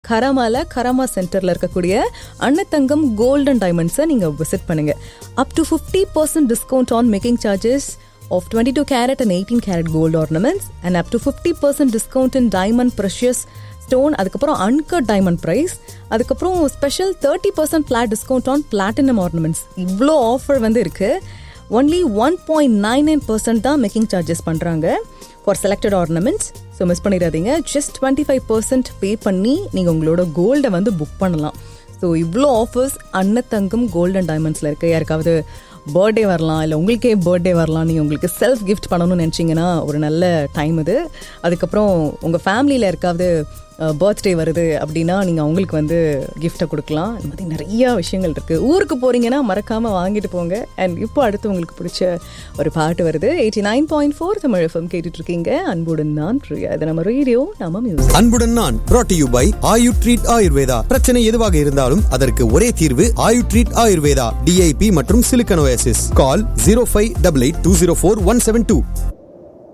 கராமால Karama சென்டர்ல இருக்கக்கூடிய அன்னத்தங்கம் golden டைமண்ட்ஸை நீங்க விசிட் பண்ணுங்க up to fifty percent discount on making charges of 22 carat and 18 carat gold ornaments and up to 50% discount in diamond precious stone அதுக்கப்புறம் uncut diamond price அதுக்கப்புறம் special thirty percent flat discount on platinum ornaments இவ்வளோ offer வந்து இருக்கு only one point nine nine percent தான் making charges பண்ணுறாங்க for selected ornaments so miss பண்ணிடாதீங்க just twenty five percent pay பண்ணி நீங்கள் உங்களோட கோல்டை வந்து புக் பண்ணலாம் ஸோ இவ்வளோ ஆஃபர்ஸ் அன்னத்தங்கம் கோல்டன் டைமண்ட்ஸில் இருக்குது யாருக்காவது பர்த்டே வரலாம் இல்லை உங்களுக்கே பர்த்டே வரலாம் நீங்கள் உங்களுக்கு செல்ஃப் கிஃப்ட் பண்ணணும்னு நினச்சிங்கன்னா ஒரு நல்ல டைம் இது அதுக்கப்புறம் உங்கள் ஃபேமிலியில் யாருக்காவது பர்த்டே வருது அப்படின்னா நீங்கள் அவங்களுக்கு வந்து கிஃப்ட்டை கொடுக்கலாம் இந்த மாதிரி நிறைய விஷயங்கள் இருக்குது ஊருக்கு போகிறீங்கன்னா மறக்காமல் வாங்கிட்டு போங்க அண்ட் இப்போ அடுத்து உங்களுக்கு பிடிச்ச ஒரு பாட்டு வருது eighty nine point four Tamil FM கேட்டுட்ருக்கீங்க அன்புடன் நான் பிரியா இது நம்ம ரேடியோ நம்ம மியூசிக் அன்புடன் நான் brought to you by Ayu treat Ayurveda பிரச்சனை எதுவாக இருந்தாலும் அதற்கு ஒரே தீர்வு ஆயு ட்ரீட் ஆயுர்வேதா டிஐபி மற்றும் சிலிக்கனோசிஸ் call zero five double eight two zero four one seven two